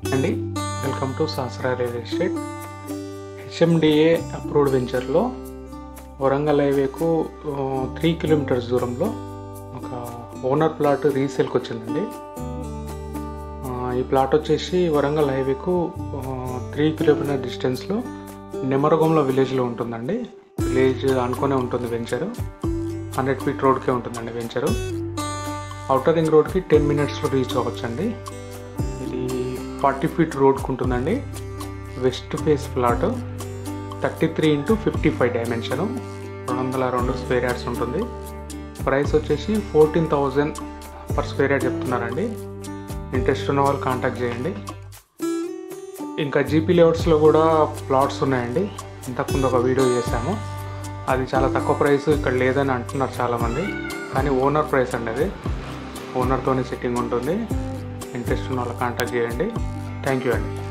అండి welcome to Sahasra real estate HMDA approved వెంచర్లో Warangal హైవేకు three kilometres దూరంలో ఒక ఓనర్ ప్లాట్ రీసేల్కి వచ్చిందండి ఆ, ఈ ప్లాట్ వచ్చేసి వరంగల్ హైవేకు త్రీ కిలోమీటర్ డిస్టెన్స్లో నెమరగొంల విలేజ్లో ఉంటుందండి విలేజ్ అనుకునే ఉంటుంది వెంచరు హండ్రెడ్ ఫీట్ రోడ్కే ఉంటుందండి వెంచరు అవుటర్ రింగ్ రోడ్కి టెన్ మినిట్స్లో రీచ్ అవ్వచ్చండి ఇది ఫార్టీ ఫీట్ రోడ్కి ఉంటుందండి west face plot thirty three into fifty five dimension రెండు వందల రెండు స్క్వేర్ యార్డ్స్ ఉంటుంది ప్రైస్ వచ్చేసి fourteen thousand per square yard చెప్తున్నారండి ఇంట్రెస్ట్ ఉన్న వాళ్ళు కాంటాక్ట్ చేయండి ఇంకా జీపీ లేఅవుట్స్లో కూడా ప్లాట్స్ ఉన్నాయండి ఇంతకుముందు ఒక వీడియో చేశాము అది చాలా తక్కువ ప్రైస్ ఇక్కడ లేదని అంటున్నారు చాలామంది కానీ ఓనర్ ప్రైస్ అండి అది ఓనర్తోనే సెట్టింగ్ ఉంటుంది ఇంట్రెస్ట్ ఉన్న వాళ్ళు కాంటాక్ట్ చేయండి థ్యాంక్ యూ అండి